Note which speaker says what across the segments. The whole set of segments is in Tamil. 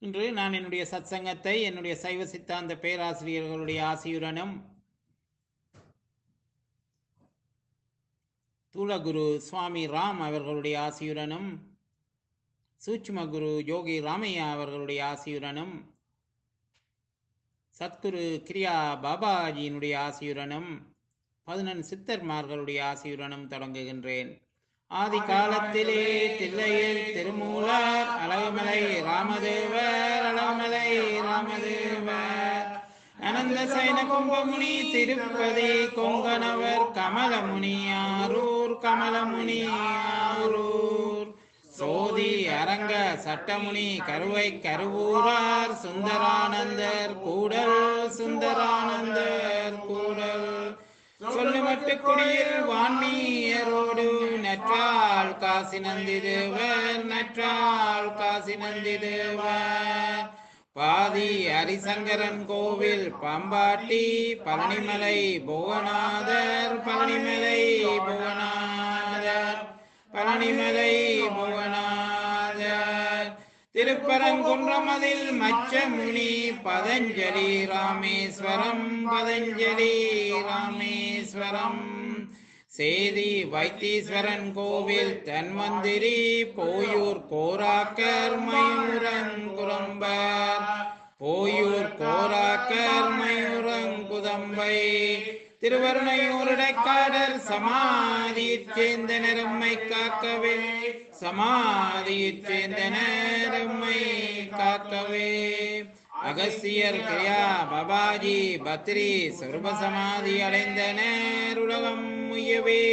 Speaker 1: இன்று நான் என்னுடைய சத்சங்கத்தை என்னுடைய சைவ சித்தாந்த பேராசிரியர்களுடைய ஆசியுடனும் தூளகுரு சுவாமி ராம் அவர்களுடைய ஆசியுடனும் சூட்சும குரு யோகி ராமையா அவர்களுடைய ஆசியுடனும் சத்குரு கிரியா பாபாஜியினுடைய ஆசியுடனும் பதினெண் சித்தர்மார்களுடைய ஆசியுடனும் தொடங்குகின்றேன் ஆதி காலத்திலே தில்லையில் திருமூலர் அழகுமலை ராமதேவர் அழகுமலை ராமதேவர் அனந்த சைன கும்பமுனி திருப்பதி கொங்கணவர் கமலமுனி ஆரூர் கமலமுனி ஆரூர் சோதி அரங்க சட்டமுனி கருவை கருவூரார் சுந்தரானந்தர் கூடல் சுந்தரானந்தர் கூடல் சொல்லுமட்டு குடியில் வான்மீயரோடு நற்றால் காசி நந்தி தேவர் நற்றால் காசி நந்தி தேவர் பாதி ஹரிசங்கரன் கோவில் பாம்பாட்டி பழனிமலை புவனாதர் பழனிமலை புவனாதர் பழனிமலை புவனாதர் திருப்பரங்குன்றமதில் மச்சமுனி பதஞ்சலி ராமேஸ்வரம் பதஞ்சலி ராமேஸ்வரம் சேதி வைத்தீஸ்வரன் கோவில் தன்வந்திரி போயூர் கோராக்கர் மயூரங்குரம்பர் போயூர் கோராக்கர் மயூரங்குதம்பை திருவருணையூருடைக்காடல் சமாதியைச் சேர்ந்த நெரும்மை காக்கவே சமாதியைச் சேர்ந்த நெரும்மை காக்கவே அகஸ்தியர் கிரியா பபாஜி பத்ரி சொர்ப சமாதி அடைந்தனர் உலகம் முயவே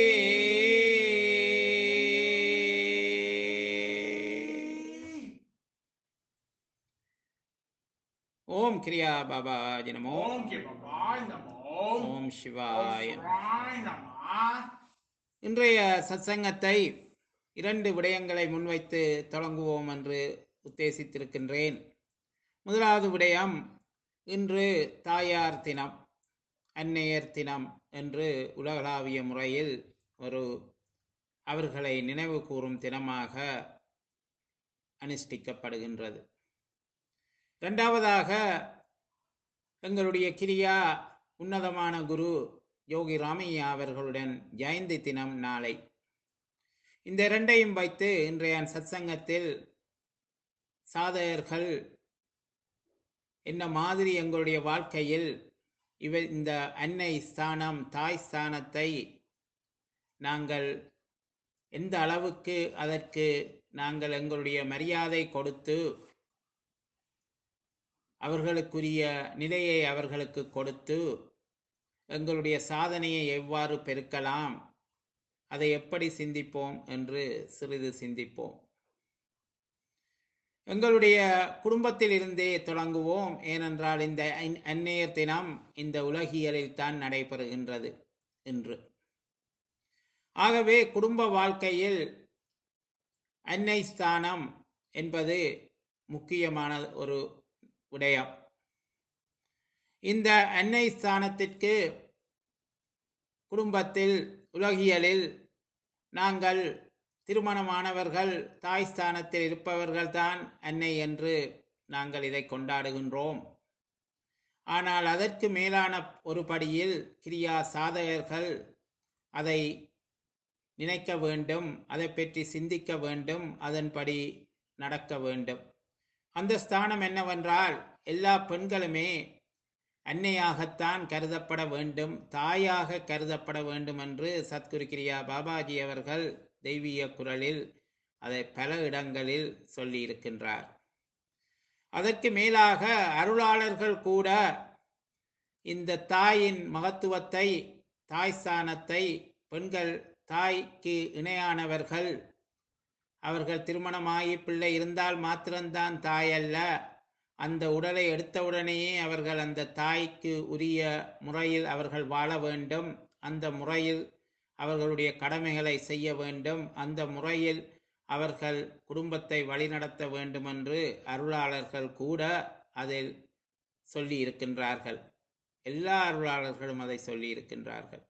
Speaker 1: ஓம் கிரியா பாபாஜி நமோ
Speaker 2: ஓம் கே பவாய் நமோ
Speaker 1: ஓம் சிவாய நமோ.
Speaker 2: சிவாய் நமோ
Speaker 1: இன்றைய சத்சங்கத்தை இரண்டு விடயங்களை முன்வைத்து தொடங்குவோம் என்று உத்தேசித்திருக்கின்றேன் முதலாவது விடயம் இன்று தாயார் தினம் அன்னையர் தினம் என்று உலகளாவிய முறையில் ஒரு அவர்களை நினைவு கூறும் தினமாக அனுஷ்டிக்கப்படுகின்றது இரண்டாவதாக எங்களுடைய கிரியா உன்னதமான குரு யோகி ராமையா அவர்களுடன் ஜெயந்தி தினம் நாளை இந்த இரண்டையும் வைத்து இன்றைய சத்சங்கத்தில் சாதகர்கள் என்ன மாதிரி எங்களுடைய வாழ்க்கையில் இவ இந்த அன்னை ஸ்தானம் தாய் ஸ்தானத்தை நாங்கள் எந்த அளவுக்கு அதற்கு நாங்கள் எங்களுடைய மரியாதை கொடுத்து அவர்களுக்குரிய நிலையை அவர்களுக்கு கொடுத்து எங்களுடைய சாதனையை எவ்வாறு பெருக்கலாம் அதை எப்படி சிந்திப்போம் என்று சிறிது சிந்திப்போம் எங்களுடைய குடும்பத்தில் இருந்தே தொடங்குவோம் ஏனென்றால் இந்த அன்- அந்நேயர் தினம் இந்த உலகியலில் தான் நடைபெறுகின்றது இன்று ஆகவே குடும்ப வாழ்க்கையில் அன்னை ஸ்தானம் என்பது முக்கியமான ஒரு விடயம் இந்த அன்னை ஸ்தானத்திற்கு குடும்பத்தில் உலகியலில் நாங்கள் திருமணமானவர்கள் தாய் ஸ்தானத்தில் இருப்பவர்கள்தான் அன்னை என்று நாங்கள் இதை கொண்டாடுகின்றோம் ஆனால் அதற்கு மேலான ஒரு படியில் கிரியா சாதகர்கள் அதை நினைக்க வேண்டும் அதை பற்றி சிந்திக்க வேண்டும் அதன்படி நடக்க வேண்டும் அந்த ஸ்தானம் என்னவென்றால் எல்லா பெண்களுமே அன்னையாகத்தான் கருதப்பட வேண்டும் தாயாக கருதப்பட வேண்டும் என்று சத்குரு கிரியா பாபாஜி அவர்கள் தெய்வீக குரலில் அதை பல இடங்களில் சொல்லி இருக்கின்றார் அதற்கு மேலாக அருளாளர்கள் கூட இந்த தாயின் மகத்துவத்தை தாய் ஸ்தானத்தை பெண்கள் தாய்க்கு இணையானவர்கள் அவர்கள் திருமணமாகி பிள்ளை இருந்தால் மாத்திரம்தான் தாய் அல்ல அந்த உடலை எடுத்தவுடனேயே அவர்கள் அந்த தாய்க்கு உரிய முறையில் அவர்கள் வாழ வேண்டும் அந்த முறையில் அவர்களுடைய கடமைகளை செய்ய வேண்டும் அந்த முறையில் அவர்கள் குடும்பத்தை வழிநடத்த வேண்டும் என்று அருளாளர்கள் கூட அதில் சொல்லி இருக்கின்றார்கள் எல்லா அருளாளர்களும் அதை சொல்லி இருக்கின்றார்கள்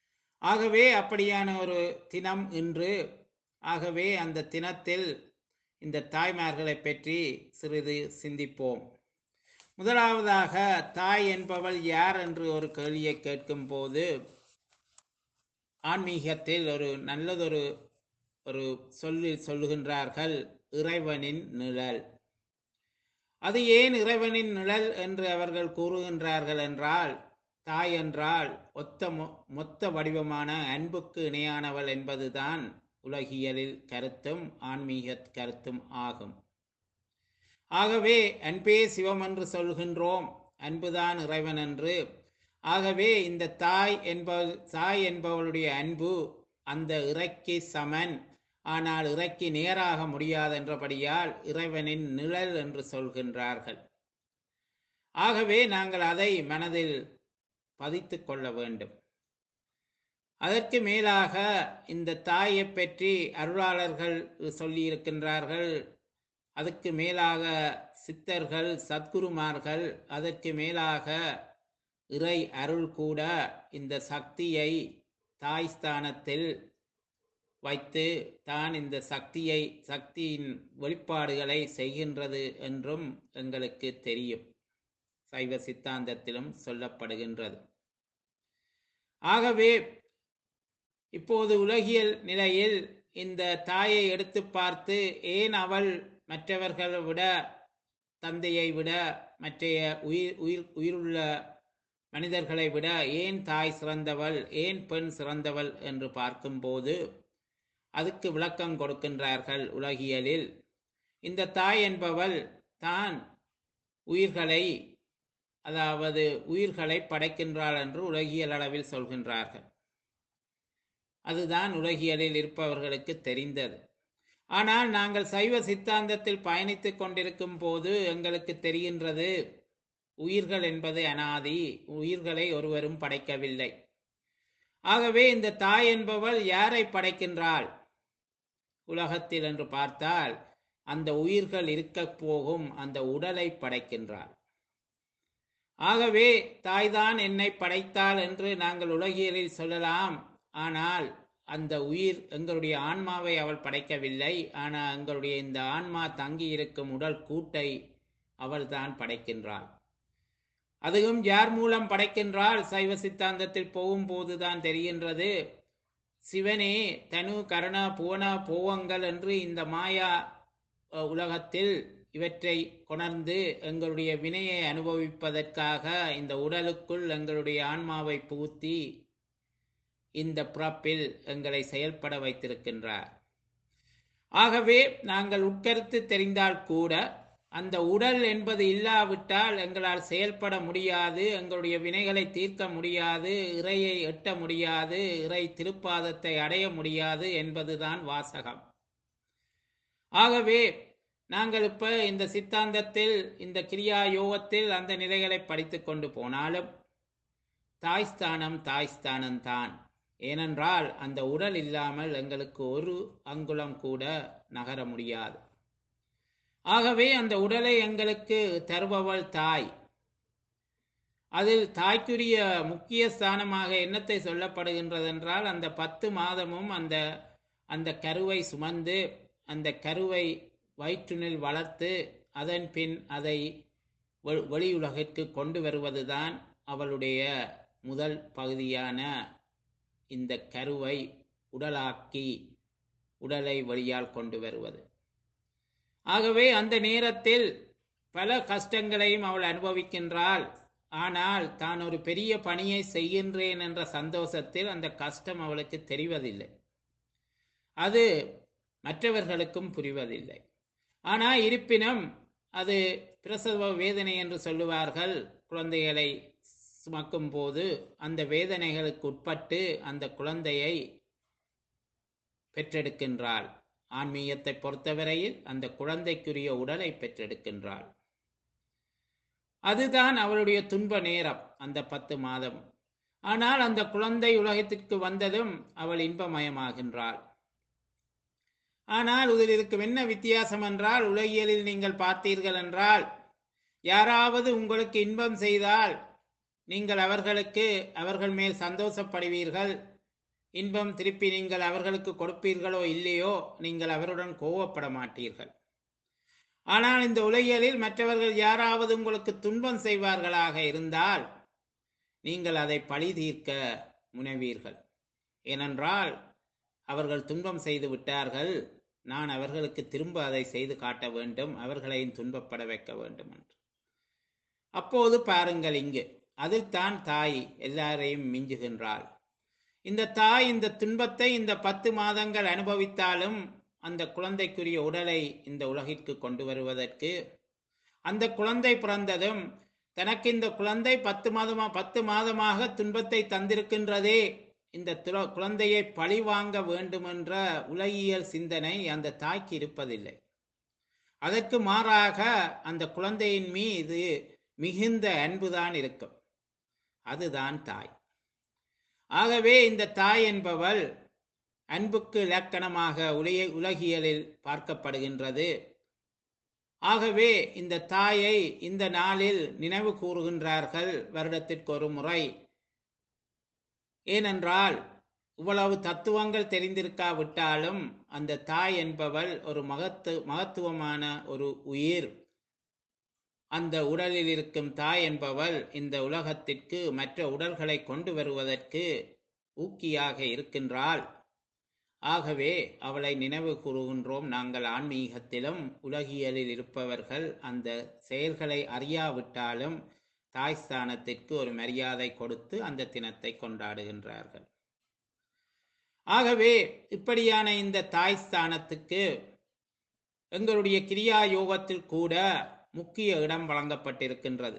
Speaker 1: ஆகவே அப்படியான ஒரு தினம் இன்று ஆகவே அந்த தினத்தில் இந்த தாய்மார்களை பற்றி சிறிது சிந்திப்போம் முதலாவதாக தாய் என்பவள் யார் என்று ஒரு கேள்வியை கேட்கும் போது ஆன்மீகத்தில் ஒரு நல்லதொரு ஒரு சொல்லி சொல்லுகின்றார்கள் இறைவனின் நிழல் அது ஏன் இறைவனின் நிழல் என்று அவர்கள் கூறுகின்றார்கள் என்றால் தாய் என்றால் ஒத்த மொ- மொத்த வடிவமான அன்புக்கு இணையானவள் என்பதுதான் உலகியலில் கருத்தும் ஆன்மீக கருத்தும் ஆகும் ஆகவே அன்பே சிவம் என்று சொல்கின்றோம் அன்புதான் இறைவன் என்று ஆகவே இந்த தாய் என்பவள் தாய் என்பவளுடைய அன்பு அந்த இறைக்கு சமன் ஆனால் இறைக்கு நேராக முடியாது என்றபடியால் இறைவனின் நிழல் என்று சொல்கின்றார்கள் ஆகவே நாங்கள் அதை மனதில் பதித்துக் கொள்ள வேண்டும் அதற்கு மேலாக இந்த தாயை பற்றி அருளாளர்கள் சொல்லியிருக்கின்றார்கள் அதுக்கு மேலாக சித்தர்கள் சத்குருமார்கள் அதற்கு மேலாக இறை அருள் கூட இந்த சக்தியை தாய் ஸ்தானத்தில் வைத்து தான் இந்த சக்தியை சக்தியின் வெளிப்பாடுகளை செய்கின்றது என்றும் எங்களுக்கு தெரியும் சைவ சித்தாந்தத்திலும் சொல்லப்படுகின்றது ஆகவே இப்போது உலகியல் நிலையில் இந்த தாயை எடுத்து பார்த்து ஏன் அவள் மற்றவர்களை விட தந்தையை விட மற்றைய உயிர் உயிர் உயிருள்ள மனிதர்களை விட ஏன் தாய் சிறந்தவள் ஏன் பெண் சிறந்தவள் என்று பார்க்கும்போது அதுக்கு விளக்கம் கொடுக்கின்றார்கள் உலகியலில் இந்த தாய் என்பவள் தான் உயிர்களை அதாவது உயிர்களை படைக்கின்றாள் என்று உலகியல் அளவில் சொல்கின்றார்கள் அதுதான் உலகியலில் இருப்பவர்களுக்கு தெரிந்தது ஆனால் நாங்கள் சைவ சித்தாந்தத்தில் பயணித்துக் கொண்டிருக்கும் போது எங்களுக்கு தெரிகின்றது உயிர்கள் என்பது அனாதி உயிர்களை ஒருவரும் படைக்கவில்லை ஆகவே இந்த தாய் என்பவள் யாரை படைக்கின்றாள் உலகத்தில் என்று பார்த்தால் அந்த உயிர்கள் இருக்கப் போகும் அந்த உடலை படைக்கின்றாள் ஆகவே தாய்தான் என்னை படைத்தாள் என்று நாங்கள் உலகியலில் சொல்லலாம் ஆனால் அந்த உயிர் எங்களுடைய ஆன்மாவை அவள் படைக்கவில்லை ஆனால் எங்களுடைய இந்த ஆன்மா தங்கி இருக்கும் உடல் கூட்டை அவள் தான் படைக்கின்றாள் அதுவும் யார் மூலம் படைக்கின்றாள் சைவ சித்தாந்தத்தில் போகும்போது தான் தெரிகின்றது சிவனே தனு கரண புவன போவங்கள் என்று இந்த மாயா அஹ், உலகத்தில் இவற்றை கொணர்ந்து எங்களுடைய வினையை அனுபவிப்பதற்காக இந்த உடலுக்குள் எங்களுடைய ஆன்மாவை புகுத்தி இந்த பிறப்பில் எங்களை செயல்பட வைத்திருக்கின்றார் ஆகவே நாங்கள் உட்கருத்து தெரிந்தால் கூட அந்த உடல் என்பது இல்லாவிட்டால் எங்களால் செயல்பட முடியாது எங்களுடைய வினைகளை தீர்க்க முடியாது இறையை எட்ட முடியாது இறை திருப்பாதத்தை அடைய முடியாது என்பதுதான் வாசகம் ஆகவே நாங்கள் இப்ப இந்த சித்தாந்தத்தில் இந்த கிரியா யோகத்தில் அந்த நிலைகளை படித்துக் கொண்டு போனாலும் தாய்ஸ்தானம் தாய்ஸ்தானம் தான் ஏனென்றால் அந்த உடல் இல்லாமல் எங்களுக்கு ஒரு அங்குலம் கூட நகர முடியாது ஆகவே அந்த உடலை எங்களுக்கு தருபவள் தாய் அதில் தாய்க்குரிய முக்கிய ஸ்தானமாக என்னத்தை சொல்லப்படுகின்றது என்றால் அந்த பத்து மாதமும் அந்த அந்த கருவை சுமந்து அந்த கருவை வயிற்றினில் வளர்த்து அதன் பின் அதை வெ- வெளியுலகிற்கு கொண்டு வருவதுதான் அவளுடைய முதல் பகுதியான இந்த கருவை உடலாக்கி உடலை வெளியால் கொண்டு வருவது ஆகவே அந்த நேரத்தில் பல கஷ்டங்களையும் அவள் அனுபவிக்கின்றாள் ஆனால் தான் ஒரு பெரிய பணியை செய்கின்றேன் என்ற சந்தோஷத்தில் அந்த கஷ்டம் அவளுக்கு தெரிவதில்லை அது மற்றவர்களுக்கும் புரிவதில்லை ஆனால் இருப்பினும் அது பிரசவ வேதனை என்று சொல்லுவார்கள் குழந்தைகளை சுமக்கும் போது அந்த வேதனைகளுக்கு உட்பட்டு அந்த குழந்தையை பெற்றெடுக்கின்றாள் ஆன்மீகத்தை பொறுத்தவரையில் அந்த குழந்தைக்குரிய உடலை பெற்றெடுக்கின்றாள் அதுதான் அவளுடைய துன்ப நேரம் அந்த பத்து மாதம் ஆனால் அந்த குழந்தை உலகத்திற்கு வந்ததும் அவள் இன்பமயமாகின்றாள் ஆனால் இதில் இருக்கும் என்ன வித்தியாசம் என்றால் உலகியலில் நீங்கள் பார்த்தீர்கள் என்றால் யாராவது உங்களுக்கு இன்பம் செய்தால் நீங்கள் அவர்களுக்கு அவர்கள் மேல் சந்தோஷப்படுவீர்கள் இன்பம் திருப்பி நீங்கள் அவர்களுக்கு கொடுப்பீர்களோ இல்லையோ நீங்கள் அவருடன் கோவப்பட மாட்டீர்கள் ஆனால் இந்த உலகியலில் மற்றவர்கள் யாராவது உங்களுக்கு துன்பம் செய்வார்களாக இருந்தால் நீங்கள் அதை பழி தீர்க்க முனைவீர்கள் ஏனென்றால் அவர்கள் துன்பம் செய்து விட்டார்கள் நான் அவர்களுக்கு திரும்ப அதை செய்து காட்ட வேண்டும் அவர்களையும் துன்பப்பட வைக்க வேண்டும் என்று அப்போது பாருங்கள் இங்கு அதில்தான் தாய் எல்லாரையும் மிஞ்சுகின்றாள் இந்த தாய் இந்த துன்பத்தை இந்த பத்து மாதங்கள் அனுபவித்தாலும் அந்த குழந்தைக்குரிய உடலை இந்த உலகிற்கு கொண்டு வருவதற்கு அந்த குழந்தை பிறந்ததும் தனக்கு இந்த குழந்தை பத்து மாதமா பத்து மாதமாக துன்பத்தை தந்திருக்கின்றதே இந்த துல குழந்தையை பழி வாங்க வேண்டுமென்ற உலகியல் சிந்தனை அந்த தாய்க்கு இருப்பதில்லை அதற்கு மாறாக அந்த குழந்தையின் மீது மிகுந்த அன்புதான் இருக்கும் அதுதான் தாய் ஆகவே இந்த தாய் என்பவள் அன்புக்கு இலக்கணமாக உலக உலகியலில் பார்க்கப்படுகின்றது ஆகவே இந்த தாயை இந்த நாளில் நினைவு கூறுகின்றார்கள் வருடத்திற்கு ஒரு முறை ஏனென்றால் இவ்வளவு தத்துவங்கள் தெரிந்திருக்காவிட்டாலும் அந்த தாய் என்பவள் ஒரு மகத்து மகத்துவமான ஒரு உயிர் அந்த உடலில் இருக்கும் தாய் என்பவள் இந்த உலகத்திற்கு மற்ற உடல்களை கொண்டு வருவதற்கு ஊக்கியாக இருக்கின்றாள் ஆகவே அவளை நினைவு கூறுகின்றோம் நாங்கள் ஆன்மீகத்திலும் உலகியலில் இருப்பவர்கள் அந்த செயல்களை அறியாவிட்டாலும் தாய் ஸ்தானத்திற்கு ஒரு மரியாதை கொடுத்து அந்த தினத்தை கொண்டாடுகின்றார்கள் ஆகவே இப்படியான இந்த தாய் ஸ்தானத்துக்கு எங்களுடைய கிரியா யோகத்தில் கூட முக்கிய இடம் வழங்கப்பட்டிருக்கின்றது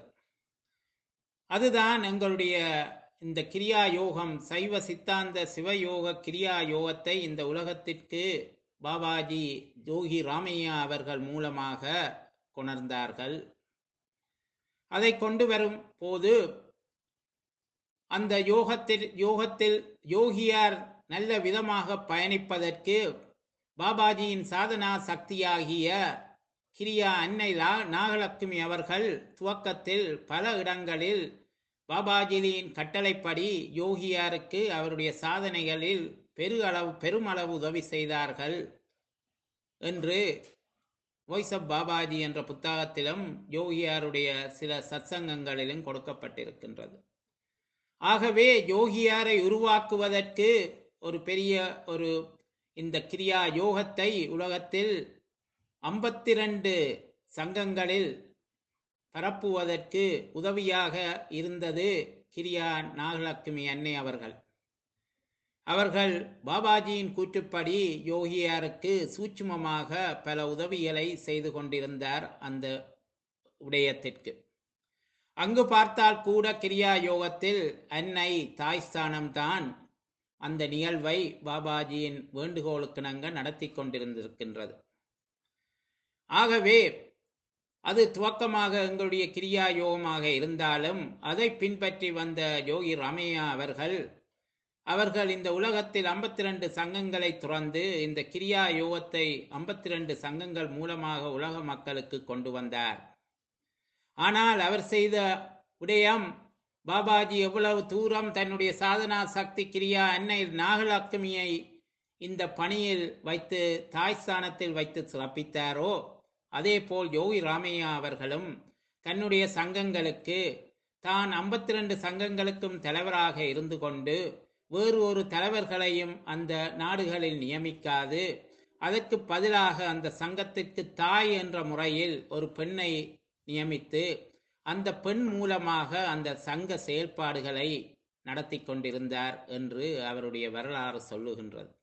Speaker 1: அதுதான் எங்களுடைய இந்த கிரியா யோகம் சைவ சித்தாந்த சிவயோக கிரியா யோகத்தை இந்த உலகத்திற்கு பாபாஜி ஜோகி ராமையா அவர்கள் மூலமாக கொணர்ந்தார்கள் அதை கொண்டு வரும் போது அந்த யோகத்தில் யோகத்தில் யோகியார் நல்ல விதமாக பயணிப்பதற்கு பாபாஜியின் சாதனா சக்தியாகிய கிரியா அன்னை லா- நாகலட்சுமி அவர்கள் துவக்கத்தில் பல இடங்களில் பாபாஜியின் கட்டளைப்படி யோகியாருக்கு அவருடைய சாதனைகளில் பெரு அளவு பெருமளவு உதவி செய்தார்கள் என்று வாய்ஸ் ஆஃப் பாபாஜி என்ற புத்தகத்திலும் யோகியாருடைய சில சத்சங்கங்களிலும் கொடுக்கப்பட்டிருக்கின்றது ஆகவே யோகியாரை உருவாக்குவதற்கு ஒரு பெரிய ஒரு இந்த கிரியா யோகத்தை உலகத்தில் ஐம்பத்தி ரெண்டு சங்கங்களில் பரப்புவதற்கு உதவியாக இருந்தது கிரியா நாகலட்சுமி அன்னை அவர்கள் அவர்கள் பாபாஜியின் கூற்றுப்படி யோகியாருக்கு சூட்சுமமாக பல உதவிகளை செய்து கொண்டிருந்தார் அந்த விடயத்திற்கு அங்கு பார்த்தால் கூட கிரியா யோகத்தில் அன்னை தாய் ஸ்தானம்தான் அந்த நிகழ்வை பாபாஜியின் வேண்டுகோளுக்கிணங்க நடத்தி கொண்டிருந்திருக்கின்றது ஆகவே அது துவக்கமாக எங்களுடைய கிரியா யோகமாக இருந்தாலும் அதை பின்பற்றி வந்த யோகி ராமையா அவர்கள் அவர்கள் இந்த உலகத்தில் 52 ரெண்டு சங்கங்களை துறந்து இந்த கிரியா யோகத்தை 52 ரெண்டு சங்கங்கள் மூலமாக உலக மக்களுக்கு கொண்டு வந்தார் ஆனால் அவர் செய்த விடயம் பாபாஜி எவ்வளவு தூரம் தன்னுடைய சாதனா சக்தி கிரியா அன்னை நாகலட்சுமியை இந்த பணியில் வைத்து தாய் ஸ்தானத்தில் வைத்து சிறப்பித்தாரோ அதே போல் யோகி ராமையா அவர்களும் தன்னுடைய சங்கங்களுக்கு தான் 52 ரெண்டு சங்கங்களுக்கும் தலைவராக இருந்து கொண்டு வேறு ஒரு தலைவர்களையும் அந்த நாடுகளில் நியமிக்காது அதற்கு பதிலாக அந்த சங்கத்திற்கு தாய் என்ற முறையில் ஒரு பெண்ணை நியமித்து அந்த பெண் மூலமாக அந்த சங்க செயல்பாடுகளை நடத்தி கொண்டிருந்தார் என்று அவருடைய வரலாறு சொல்லுகின்றது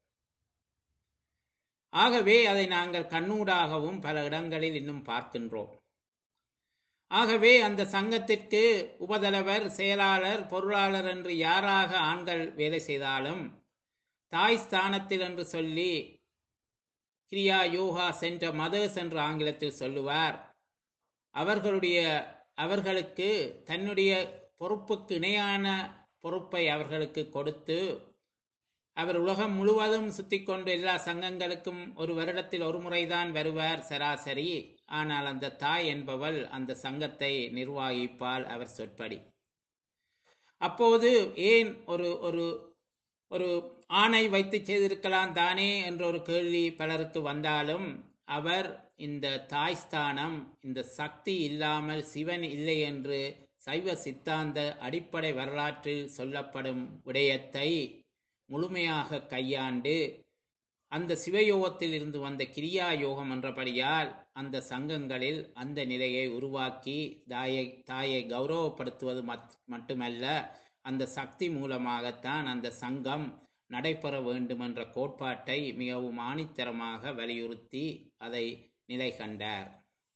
Speaker 1: ஆகவே அதை நாங்கள் கண்ணூடாகவும் பல இடங்களில் இன்னும் பார்க்கின்றோம் ஆகவே அந்த சங்கத்திற்கு உபதலைவர் செயலாளர் பொருளாளர் என்று யாராக ஆண்கள் வேலை செய்தாலும் தாய் ஸ்தானத்தில் என்று சொல்லி கிரியா யோகா சென்ற மதர்ஸ் என்று ஆங்கிலத்தில் சொல்லுவார் அவர்களுடைய அவர்களுக்கு தன்னுடைய பொறுப்புக்கு இணையான பொறுப்பை அவர்களுக்கு கொடுத்து அவர் உலகம் முழுவதும் சுத்தி கொண்டு எல்லா சங்கங்களுக்கும் ஒரு வருடத்தில் ஒரு முறைதான் வருவார் சராசரி ஆனால் அந்த தாய் என்பவள் அந்த சங்கத்தை நிர்வகிப்பால் அவர் சொற்படி அப்போது ஏன் ஒரு ஒரு ஒரு ஆணை வைத்து செய்திருக்கலாம் தானே என்ற ஒரு கேள்வி பலருக்கு வந்தாலும் அவர் இந்த தாய் ஸ்தானம் இந்த சக்தி இல்லாமல் சிவன் இல்லை என்று சைவ சித்தாந்த அடிப்படை வரலாற்றில் சொல்லப்படும் விடயத்தை முழுமையாக கையாண்டு அந்த சிவயோகத்தில் இருந்து வந்த கிரியா யோகம் என்றபடியால் அந்த சங்கங்களில் அந்த நிலையை உருவாக்கி தாயை தாயை கௌரவப்படுத்துவது மத்- மட்டுமல்ல அந்த சக்தி மூலமாகத்தான் அந்த சங்கம் நடைபெற வேண்டும் என்ற கோட்பாட்டை மிகவும் ஆணித்தரமாக வலியுறுத்தி அதை நிலை கண்டார்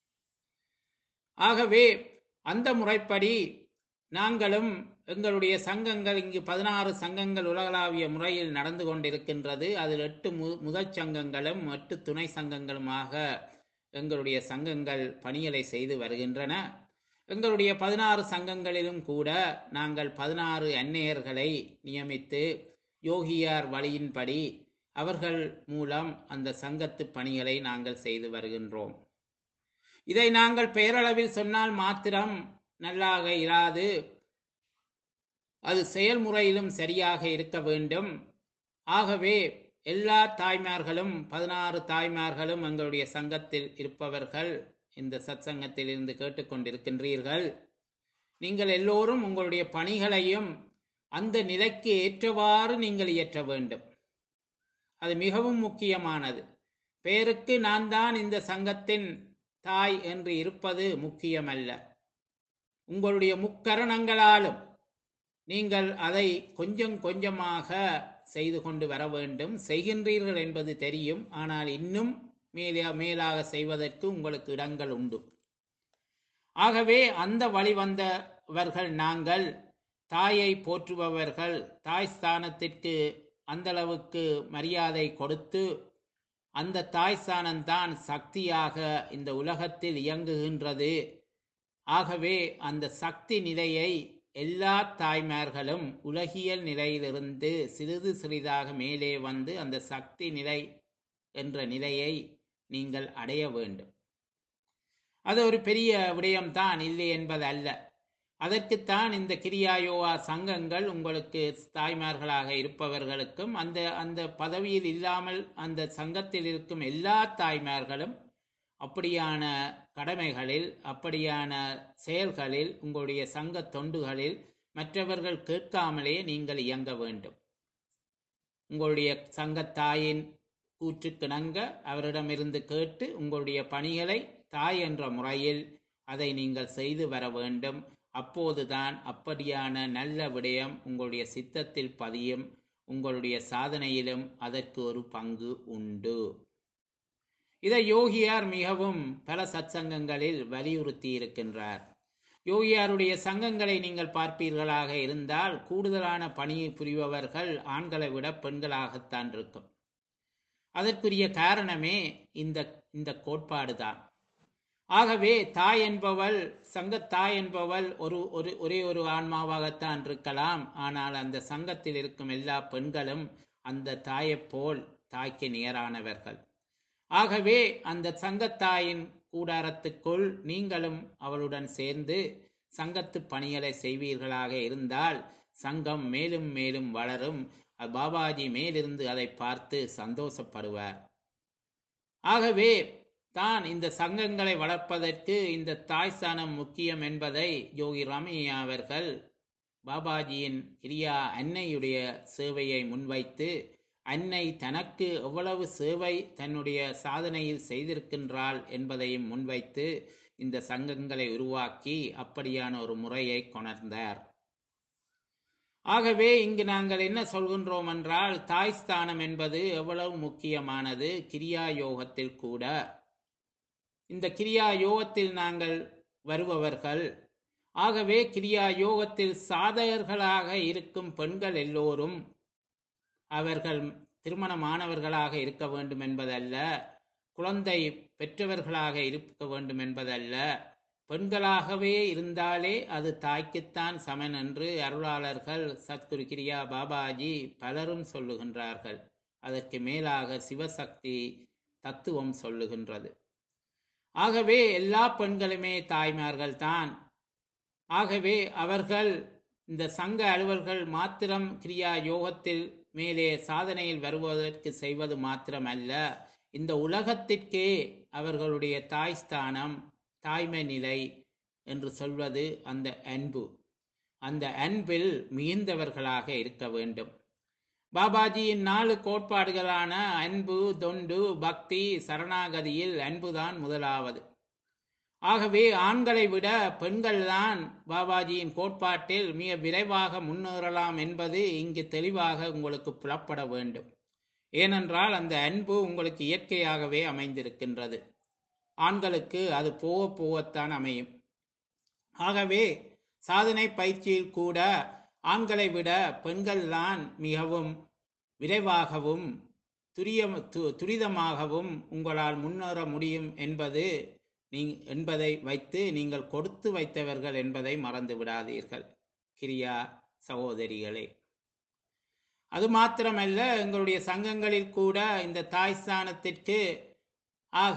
Speaker 1: ஆகவே அந்த முறைப்படி நாங்களும் எங்களுடைய சங்கங்கள் இங்கு பதினாறு சங்கங்கள் உலகளாவிய முறையில் நடந்து கொண்டிருக்கின்றது அதில் எட்டு மு முதற் சங்கங்களும் எட்டு துணை சங்கங்களுமாக எங்களுடைய சங்கங்கள் பணிகளை செய்து வருகின்றன எங்களுடைய பதினாறு சங்கங்களிலும் கூட நாங்கள் பதினாறு அன்னையர்களை நியமித்து யோகியார் வழியின்படி அவர்கள் மூலம் அந்த சங்கத்து பணிகளை நாங்கள் செய்து வருகின்றோம் இதை நாங்கள் பெயரளவில் சொன்னால் மாத்திரம் நல்லாக இராது அது செயல்முறையிலும் சரியாக இருக்க வேண்டும் ஆகவே எல்லா தாய்மார்களும் பதினாறு தாய்மார்களும் எங்களுடைய சங்கத்தில் இருப்பவர்கள் இந்த சத்சங்கத்தில் இருந்து கேட்டுக்கொண்டிருக்கின்றீர்கள் நீங்கள் எல்லோரும் உங்களுடைய பணிகளையும் அந்த நிலைக்கு ஏற்றவாறு நீங்கள் இயற்ற வேண்டும் அது மிகவும் முக்கியமானது பேருக்கு நான் தான் இந்த சங்கத்தின் தாய் என்று இருப்பது முக்கியமல்ல உங்களுடைய முக்கரணங்களாலும் நீங்கள் அதை கொஞ்சம் கொஞ்சமாக செய்து கொண்டு வர வேண்டும் செய்கின்றீர்கள் என்பது தெரியும் ஆனால் இன்னும் மேலே மேலாக செய்வதற்கு உங்களுக்கு இடங்கள் உண்டு ஆகவே அந்த வழி வந்தவர்கள் நாங்கள் தாயை போற்றுபவர்கள் தாய் ஸ்தானத்திற்கு அந்த அளவுக்கு மரியாதை கொடுத்து அந்த தாய் ஸ்தானம்தான் சக்தியாக இந்த உலகத்தில் இயங்குகின்றது ஆகவே அந்த சக்தி நிலையை எல்லா தாய்மார்களும் உலகியல் நிலையிலிருந்து சிறிது சிறிதாக மேலே வந்து அந்த சக்தி நிலை என்ற நிலையை நீங்கள் அடைய வேண்டும் அது ஒரு பெரிய விடயம்தான் இல்லை என்பது அல்ல அதற்குத்தான் இந்த கிரியாயோகா சங்கங்கள் உங்களுக்கு தாய்மார்களாக இருப்பவர்களுக்கும் அந்த அந்த பதவியில் இல்லாமல் அந்த சங்கத்தில் இருக்கும் எல்லா தாய்மார்களும் அப்படியான கடமைகளில் அப்படியான செயல்களில் உங்களுடைய சங்க தொண்டுகளில் மற்றவர்கள் கேட்காமலே நீங்கள் இயங்க வேண்டும் உங்களுடைய சங்கத்தாயின் கூற்றுக்கிணங்க அவரிடமிருந்து கேட்டு உங்களுடைய பணிகளை தாய் என்ற முறையில் அதை நீங்கள் செய்து வர வேண்டும் அப்போதுதான் அப்படியான நல்ல விடயம் உங்களுடைய சித்தத்தில் பதியும் உங்களுடைய சாதனையிலும் அதற்கு ஒரு பங்கு உண்டு இதை யோகியார் மிகவும் பல சத்சங்கங்களில் வலியுறுத்தி இருக்கின்றார் யோகியாருடைய சங்கங்களை நீங்கள் பார்ப்பீர்களாக இருந்தால் கூடுதலான பணியை புரிபவர்கள் ஆண்களை விட பெண்களாகத்தான் இருக்கும் அதற்குரிய காரணமே இந்த இந்த கோட்பாடுதான் ஆகவே தாய் என்பவள் சங்கத்தாய் என்பவள் ஒரு ஒரு ஒரே ஒரு ஆன்மாவாகத்தான் இருக்கலாம் ஆனால் அந்த சங்கத்தில் இருக்கும் எல்லா பெண்களும் அந்த தாயைப் போல் தாய்க்கு நிகரானவர்கள் ஆகவே அந்த சங்கத்தாயின் கூடாரத்துக்குள் நீங்களும் அவளுடன் சேர்ந்து சங்கத்து பணிகளை செய்வீர்களாக இருந்தால் சங்கம் மேலும் மேலும் வளரும் பாபாஜி மேலிருந்து அதை பார்த்து சந்தோஷப்படுவார் ஆகவே தான் இந்த சங்கங்களை வளர்ப்பதற்கு இந்த தாய் ஸ்தானம் முக்கியம் என்பதை யோகி ராமையா அவர்கள் பாபாஜியின் கிரியா அன்னையுடைய சேவையை முன்வைத்து அன்னை தனக்கு எவ்வளவு சேவை தன்னுடைய சாதனையில் செய்திருக்கின்றாள் என்பதையும் முன்வைத்து இந்த சங்கங்களை உருவாக்கி அப்படியான ஒரு முறையை கொணர்ந்தார் ஆகவே இங்கு நாங்கள் என்ன சொல்கின்றோம் என்றால் தாய் ஸ்தானம் என்பது எவ்வளவு முக்கியமானது கிரியா யோகத்தில் கூட இந்த கிரியா யோகத்தில் நாங்கள் வருபவர்கள் ஆகவே கிரியா யோகத்தில் சாதகர்களாக இருக்கும் பெண்கள் எல்லோரும் அவர்கள் திருமணமானவர்களாக இருக்க வேண்டும் என்பதல்ல குழந்தை பெற்றவர்களாக இருக்க வேண்டும் என்பதல்ல பெண்களாகவே இருந்தாலே அது தாய்க்குத்தான் சமன் என்று அருளாளர்கள் சத்குரு கிரியா பாபாஜி பலரும் சொல்லுகின்றார்கள் அதற்கு மேலாக சிவசக்தி தத்துவம் சொல்லுகின்றது ஆகவே எல்லா பெண்களுமே தாய்மார்கள் தான் ஆகவே அவர்கள் இந்த சங்க அலுவல்கள் மாத்திரம் கிரியா யோகத்தில் மேலே சாதனையில் வருவதற்கு செய்வது மாத்திரமல்ல இந்த உலகத்திற்கே அவர்களுடைய தாய் ஸ்தானம் தாய்மை நிலை என்று சொல்வது அந்த அன்பு அந்த அன்பில் மிகுந்தவர்களாக இருக்க வேண்டும் பாபாஜியின் நாலு கோட்பாடுகளான அன்பு தொண்டு பக்தி சரணாகதியில் அன்புதான் முதலாவது ஆகவே ஆண்களை விட பெண்கள்தான் பாபாஜியின் கோட்பாட்டில் மிக விரைவாக முன்னேறலாம் என்பது இங்கு தெளிவாக உங்களுக்கு புலப்பட வேண்டும் ஏனென்றால் அந்த அன்பு உங்களுக்கு இயற்கையாகவே அமைந்திருக்கின்றது ஆண்களுக்கு அது போக போகத்தான் அமையும் ஆகவே சாதனை பயிற்சியில் கூட ஆண்களை விட பெண்கள்தான் மிகவும் விரைவாகவும் துரிய து- துரிதமாகவும் உங்களால் முன்னேற முடியும் என்பது நீ என்பதை வைத்து நீங்கள் கொடுத்து வைத்தவர்கள் என்பதை மறந்து விடாதீர்கள் கிரியா சகோதரிகளே அது மாத்திரமல்ல எங்களுடைய சங்கங்களில் கூட இந்த தாய் ஸ்தானத்திற்கு ஆக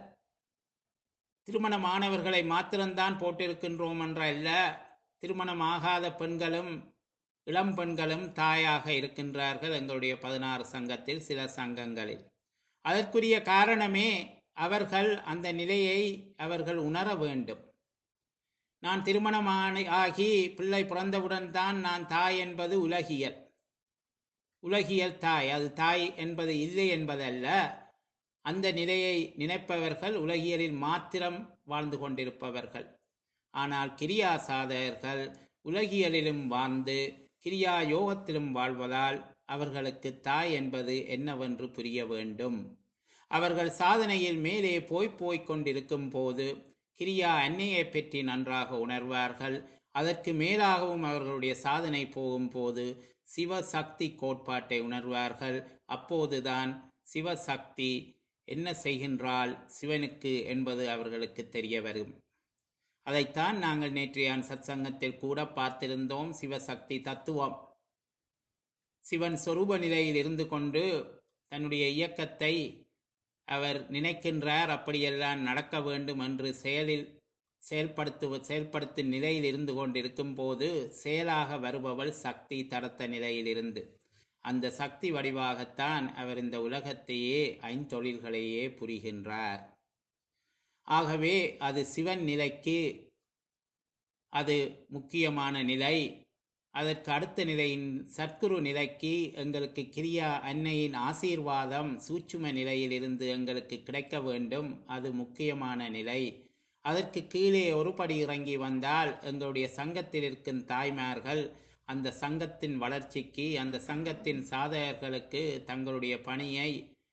Speaker 1: திருமணமானவர்களை மாத்திரம்தான் போட்டிருக்கின்றோம் என்ற அல்ல திருமணமாகாத பெண்களும் இளம் பெண்களும் தாயாக இருக்கின்றார்கள் எங்களுடைய பதினாறு சங்கத்தில் சில சங்கங்களில் அதற்குரிய காரணமே அவர்கள் அந்த நிலையை அவர்கள் உணர வேண்டும் நான் திருமணமான ஆகி பிள்ளை பிறந்தவுடன் தான் நான் தாய் என்பது உலகியல் உலகியல் தாய் அது தாய் என்பது இல்லை என்பதல்ல அந்த நிலையை நினைப்பவர்கள் உலகியலில் மாத்திரம் வாழ்ந்து கொண்டிருப்பவர்கள் ஆனால் கிரியா சாதகர்கள் உலகியலிலும் வாழ்ந்து கிரியா யோகத்திலும் வாழ்வதால் அவர்களுக்கு தாய் என்பது என்னவென்று புரிய வேண்டும் அவர்கள் சாதனையில் மேலே போய் போய்க் கொண்டிருக்கும் போது கிரியா அன்னையை பற்றி நன்றாக உணர்வார்கள் அதற்கு மேலாகவும் அவர்களுடைய சாதனை போகும்போது சிவசக்தி கோட்பாட்டை உணர்வார்கள் அப்போதுதான் சிவசக்தி என்ன செய்கின்றாள் சிவனுக்கு என்பது அவர்களுக்கு தெரிய வரும் அதைத்தான் நாங்கள் நேற்றையான் சத்சங்கத்தில் கூட பார்த்திருந்தோம் சிவசக்தி தத்துவம் சிவன் சொரூப நிலையில் இருந்து கொண்டு தன்னுடைய இயக்கத்தை அவர் நினைக்கின்றார் அப்படியெல்லாம் நடக்க வேண்டும் என்று செயலில் செயல்படுத்து செயல்படுத்தும் நிலையில் இருந்து கொண்டிருக்கும் போது செயலாக வருபவள் சக்தி தடத்த நிலையிலிருந்து அந்த சக்தி வடிவாகத்தான் அவர் இந்த உலகத்தையே ஐந்தொழில்களையே புரிகின்றார் ஆகவே அது சிவன் நிலைக்கு அது முக்கியமான நிலை அதற்கு அடுத்த நிலையின் சத்குரு நிலைக்கு எங்களுக்கு கிரியா அன்னையின் ஆசீர்வாதம் சூட்சும நிலையிலிருந்து எங்களுக்கு கிடைக்க வேண்டும் அது முக்கியமான நிலை அதற்கு கீழே ஒரு படி இறங்கி வந்தால் எங்களுடைய சங்கத்தில் இருக்கும் தாய்மார்கள் அந்த சங்கத்தின் வளர்ச்சிக்கு அந்த சங்கத்தின் சாதகர்களுக்கு தங்களுடைய பணியை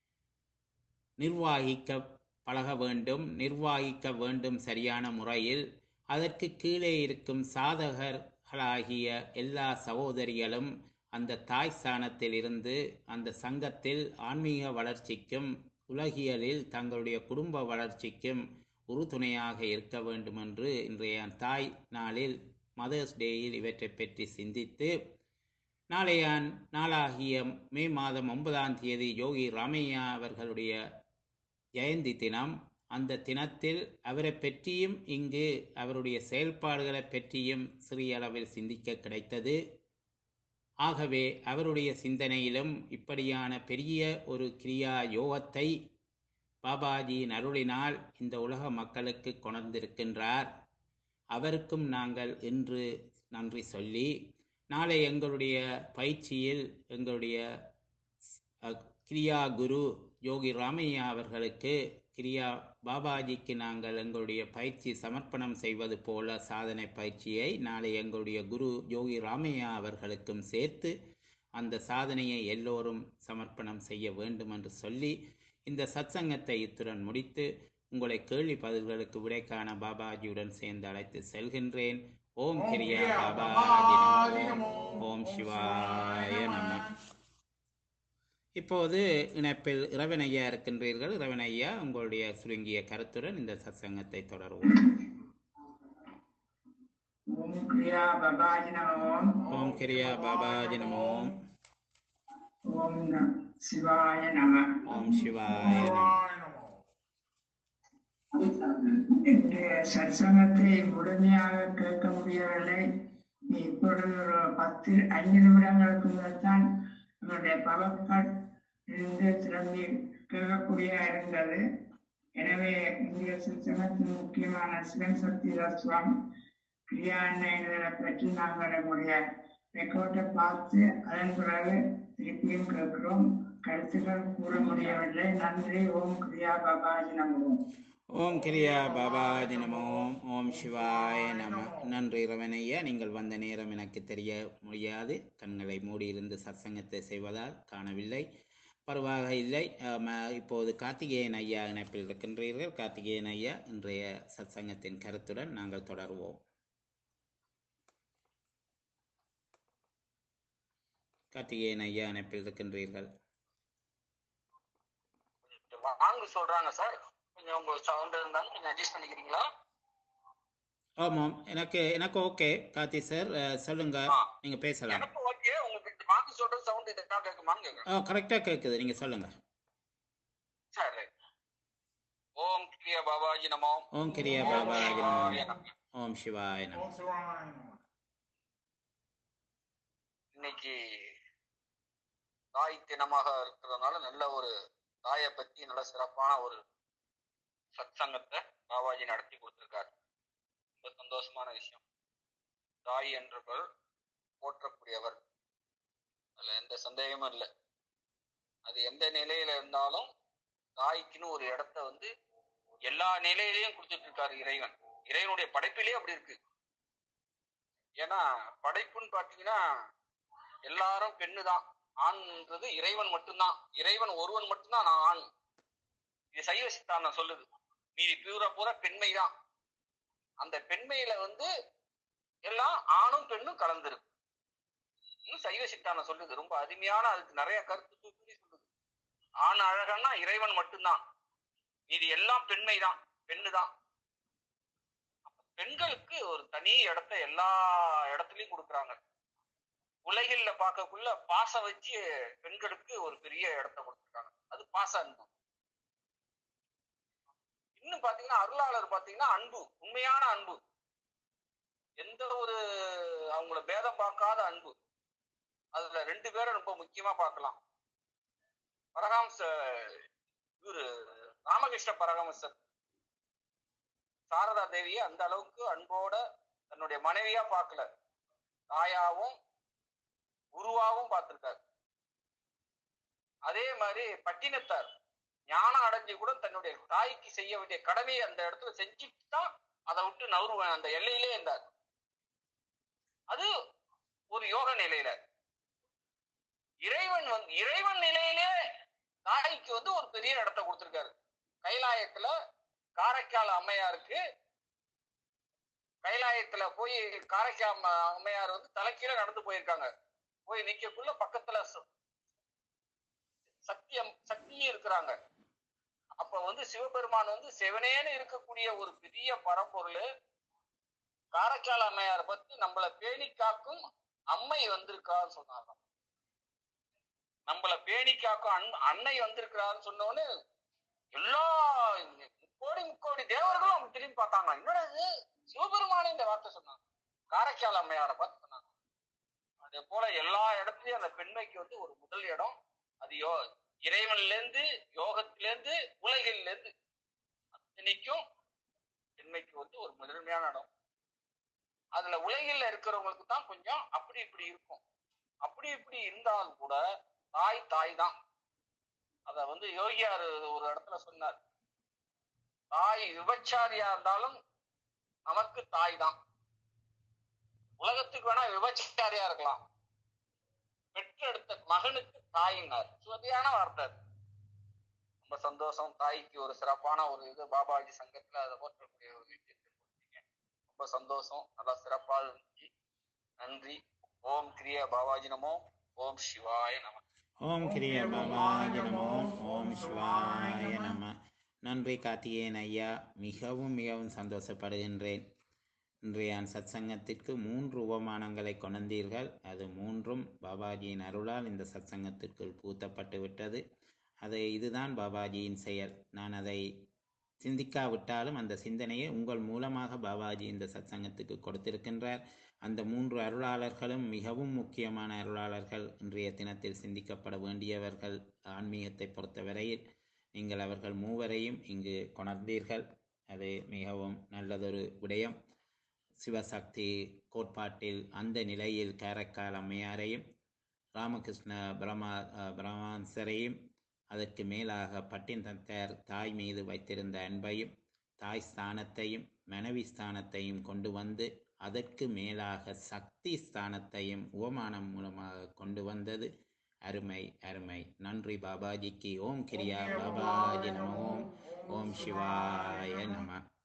Speaker 1: நிர்வாகிக்க பழக வேண்டும் நிர்வாகிக்க வேண்டும் சரியான முறையில் அதற்கு கீழே இருக்கும் சாதகர்களாகிய எல்லா சகோதரிகளும் அந்த தாய் ஸ்தானத்தில் இருந்து அந்த சங்கத்தில் ஆன்மீக வளர்ச்சிக்கும் உலகியலில் தங்களுடைய குடும்ப வளர்ச்சிக்கும் உறுதுணையாக இருக்க வேண்டும் என்று இன்றைய தாய் நாளில் மதர்ஸ் டேயில் இவற்றை பற்றி சிந்தித்து நாளைய நாளாகிய மே மாதம் ஒன்பதாம் தேதி யோகி ராமையா அவர்களுடைய ஜெயந்தி தினம் அந்த தினத்தில் அவரை பற்றியும் இங்கு அவருடைய செயல்பாடுகளை பற்றியும் சிறிய அளவில் சிந்திக்க கிடைத்தது ஆகவே அவருடைய சிந்தனையிலும் இப்படியான பெரிய ஒரு கிரியா யோகத்தை பாபாஜியின் அருளினால் இந்த உலக மக்களுக்கு கொணர்ந்திருக்கின்றார் அவருக்கும் நாங்கள் இன்று நன்றி சொல்லி நாளை எங்களுடைய பயிற்சியில் எங்களுடைய அஹ், கிரியா குரு யோகி ராமையா அவர்களுக்கு கிரியா பாபாஜிக்கு நாங்கள் எங்களுடைய பயிற்சி சமர்ப்பணம் செய்வது போல சாதனை பயிற்சியை நாளை எங்களுடைய குரு யோகி ராமையா அவர்களுக்கும் சேர்த்து அந்த சாதனையை எல்லோரும் சமர்ப்பணம் செய்ய வேண்டும் என்று சொல்லி இந்த சத்சங்கத்தை இத்துடன் முடித்து உங்களை கேள்வி பதில்களுக்கு விடை காண பாபாஜியுடன் சேர்ந்து அழைத்து செல்கின்றேன் ஓம் கிரியா பாபாஜி நமோ ஓம் சிவாய நம இப்போது இணைப்பில் இறைவனையா இருக்கின்றீர்கள் இறைவனையா உங்களுடைய சுருங்கிய கருத்துடன் இந்த சத்சங்கத்தை தொடருவோம்
Speaker 3: ஓம் கிரியா பபாஜி நமோ
Speaker 1: ஓம் கிரியா பாபாஜி நமோ
Speaker 3: ஓம் ந- சிவாய நம
Speaker 1: ஓம் சிவாய நம
Speaker 2: சிவாய நமோ
Speaker 3: இன்றைய சற்சங்கத்தை முழுமையாக கேட்க முடியவில்லை இப்பொழுது ஒரு பத்து ஐந்து நிமிடங்களுக்கு முதல் தான் என்னுடைய பவர்கள் இருந்து திரும்பி கேட்கக்கூடிய இருந்தது எனவே இந்திய சித்தனத்தின் முக்கியமான சிவன் சக்தி தத்துவம் கிரியா எண்ணெய்களை பற்றி நாங்கள் நம்முடைய ரெக்கார்டை பார்த்து அதன் பிறகு திருப்பியும் கேட்கிறோம் கருத்துக்கள் கூற முடியவில்லை நன்றி ஓம் கிரியா பாபாஜி நமோம்
Speaker 1: ஓம் கிரியா பாபாஜி நமோ ஓம் சிவாய நம நன்றி ரவணையா நீங்கள் வந்த நேரம் எனக்கு தெரிய முடியாது கண்களை மூடியிருந்து சத்சங்கத்தை செய்வதால் காணவில்லை பரவாக இல்லை ஆம், இப்போது கார்த்திகேயன் ஐயா இணைப்பில் இருக்கின்றீர்கள் கார்த்திகேயன் ஐயா இன்றைய சத்சங்கத்தின் கருத்துடன் நாங்கள் தொடர்வோம் கார்த்திகேயன் ஐயா இணைப்பில் இருக்கின்றீர்கள்
Speaker 4: வாங்க சொல்றாங்க சார் கொஞ்சம் உங்க சவுண்ட் இருந்தாலும் கொஞ்சம் அட்ஜஸ்ட் பண்ணிக்கிறீங்களா
Speaker 1: ஆமாம் எனக்கு எனக்கு ஓகே கார்த்தி சார் அஹ், சொல்லுங்க
Speaker 4: ஆ.
Speaker 1: நீங்க பேசலாம்
Speaker 4: எனக்கு ஓகே உங்களுக்கு வாங்க சொல்ற சவுண்ட் இதுக்காக கேட்குமான்னு கேட்குறேன்
Speaker 1: ஆ கரெக்டாக கேட்குது நீங்க சொல்லுங்க
Speaker 4: சரி ஓம் கிரிய பாபாஜி நமோ
Speaker 1: ஓம் கிரியா
Speaker 4: ஓம்
Speaker 1: பாபாஜி
Speaker 4: சிவாய
Speaker 1: நமோ
Speaker 4: நமோ.
Speaker 1: ஓம் சிவாய நமோ
Speaker 2: ஓம் சிவாய நமோ.
Speaker 4: இன்னைக்கு தாய் தினமாக இருக்கிறதுனால நல்ல ஒரு தாயை பத்தி நல்ல சிறப்பான ஒரு சத்சங்கத்தை பாபாஜி நடத்தி கொடுத்திருக்காரு ரொம்ப சந்தோஷமான விஷயம் தாய் என்றவர் போற்றக்கூடியவர் அதுல எந்த சந்தேகமும் இல்லை அது எந்த நிலையில இருந்தாலும் தாய்க்குன்னு ஒரு இடத்த வந்து எல்லா நிலையிலையும் கொடுத்துட்டு இருக்காரு இறைவன் இறைவனுடைய படைப்பிலே அப்படி இருக்கு ஏன்னா படைப்புன்னு பாத்தீங்கன்னா எல்லாரும் பெண்ணு தான் ஆண்ன்றது இறைவன் மட்டும்தான் இறைவன் ஒருவன் மட்டும்தான் நான் ஆண் இது சைவ சித்தாந்தம் சொல்லுது மீதி பூரா பூரா பெண்மை தான் அந்த பெண்மையில வந்து எல்லாம் ஆணும் பெண்ணும் கலந்துருக்கு இன்னும் சைவ சித்தாந்தம் சொல்லுது ரொம்ப அருமையான அதுக்கு நிறைய கருத்து தூக்கி சொல்லுது ஆண் அழகன்னா இறைவன் மட்டும்தான் மீதி எல்லாம் பெண்மை தான் பெண்ணு தான் பெண்களுக்கு ஒரு தனி இடத்த எல்லா இடத்துலயும் கொடுக்குறாங்க உலகில்ல பார்க்கக்குள்ள பாசம் வச்சு பெண்களுக்கு ஒரு பெரிய இடத்த கொடுத்துருக்காங்க அது பாச அன்பு இன்னும் பாத்தீங்கன்னா அருளாளர் பாத்தீங்கன்னா அன்பு உண்மையான அன்பு எந்த ஒரு அவங்கள பேதம் பார்க்காத அன்பு அதுல ரெண்டு பேரை ரொம்ப முக்கியமா பார்க்கலாம் பரகாம்ச இவரு ராமகிருஷ்ண பரகாமசர் சாரதா தேவியை அந்த அளவுக்கு அன்போட தன்னுடைய மனைவியா பார்க்கல தாயாவும் குருவாவும் பார்த்திருக்காரு அதே மாதிரி பட்டினத்தார் ஞானம் அடைஞ்சு கூட தன்னுடைய தாய்க்கு செய்ய வேண்டிய கடமையை அந்த இடத்துல செஞ்சுட்டு தான் அதை விட்டு நவருவேன் அந்த எல்லையிலே இருந்தார் அது ஒரு யோக நிலையில இறைவன் வந்து இறைவன் நிலையிலே தாய்க்கு வந்து ஒரு பெரிய இடத்த கொடுத்திருக்காரு கைலாயத்துல காரைக்கால் அம்மையாருக்கு கைலாயத்துல போய் காரைக்கால் அம்ம- அம்மையார் வந்து தலைக்கீழ நடந்து போயிருக்காங்க போய் நிக்கக்குள்ள பக்கத்துல ச- சத்தியம் சக்தியும் இருக்கிறாங்க அப்ப வந்து சிவபெருமான் வந்து சிவனேன்னு இருக்கக்கூடிய ஒரு பெரிய பரம்பொருள் காரைக்கால் அம்மையாரை பத்தி நம்மள பேணி காக்கும் அம்மை வந்திருக்கான்னு சொன்னாங்க நம்மள பேணி காக்கும் அன் அன்னை வந்திருக்கிறான்னு சொன்னோன்னு எல்லா முக்கோடி முக்கோடி தேவர்களும் அவங்க திரும்பி பார்த்தாங்க என்னடா இது சிவபெருமானே இந்த வார்த்தை சொன்னாங்க காரைக்கால் அம்மையாரை பார்த்து சொன்னாங்க அதே போல எல்லா இடத்துலயும் அந்த பெண்மைக்கு வந்து ஒரு முதல் இடம் அது யோ இறைவன்ல இருந்து யோகத்தில இருந்து உலகில இருந்து அத்தனைக்கும் பெண்மைக்கு வந்து ஒரு முதன்மையான இடம் அதுல உலகில இருக்கிறவங்களுக்கு தான் கொஞ்சம் அப்படி இப்படி இருக்கும் அப்படி இப்படி இருந்தாலும் கூட தாய் தாய் தான் அத வந்து யோகியார் ஒரு இடத்துல சொன்னார் தாய் விபச்சாரியா இருந்தாலும் நமக்கு தாய் தான் உலகத்துக்கு வேணா விபச்சாரியா இருக்கலாம் பெற்றெடுத்த மகனுக்கு தாயினார் சுவையான வார்த்தை அது. ரொம்ப சந்தோஷம் தாய்க்கு ஒரு சிறப்பான ஒரு இது பாபாஜி சங்கத்துல அதை போற்றக்கூடிய ஒரு விஷயத்தை கொடுத்தீங்க ரொம்ப சந்தோஷம் நல்லா சிறப்பா இருந்துச்சு நன்றி ஓம் கிரிய பாபாஜி நமோ ஓம் சிவாய நம
Speaker 1: ஓம் கிரிய பாபாய நமோ ஓம் சிவாய நம நன்றி கார்த்திகேயன் ஐயா மிகவும் மிகவும் சந்தோஷப்படுகின்றேன் இன்றைய சத்சங்கத்திற்கு மூன்று உபமானங்களை கொண்டீர்கள் அது மூன்றும் பாபாஜியின் அருளால் இந்த சத்சங்கத்திற்குள் பூத்தப்பட்டு விட்டது அது இதுதான் பாபாஜியின் செயல் நான் அதை சிந்திக்காவிட்டாலும் அந்த சிந்தனையை உங்கள் மூலமாக பாபாஜி இந்த சத்சங்கத்துக்கு கொடுத்திருக்கின்றார் அந்த மூன்று அருளாளர்களும் மிகவும் முக்கியமான அருளாளர்கள் இன்றைய தினத்தில் சிந்திக்கப்பட வேண்டியவர்கள் ஆன்மீகத்தை பொறுத்தவரையில் நீங்கள் அவர்கள் மூவரையும் இங்கு கொணர்ந்தீர்கள் அது மிகவும் நல்லதொரு விடயம் சிவசக்தி கோட்பாட்டில் அந்த நிலையில் காரைக்கால் அம்மையாரையும் ராமகிருஷ்ண பிரமா அஹ், பிரமான்சரையும் அதற்கு மேலாக பட்டினத்தார் தாய் மீது வைத்திருந்த அன்பையும் தாய் ஸ்தானத்தையும் மனைவி ஸ்தானத்தையும் கொண்டு வந்து அதற்கு மேலாக சக்தி ஸ்தானத்தையும் உவமானம் மூலமாக கொண்டு வந்தது அருமை அருமை நன்றி பாபாஜிக்கு ஓம் கிரியா பாபாஜி நம ஓம் ஓம் சிவாய நம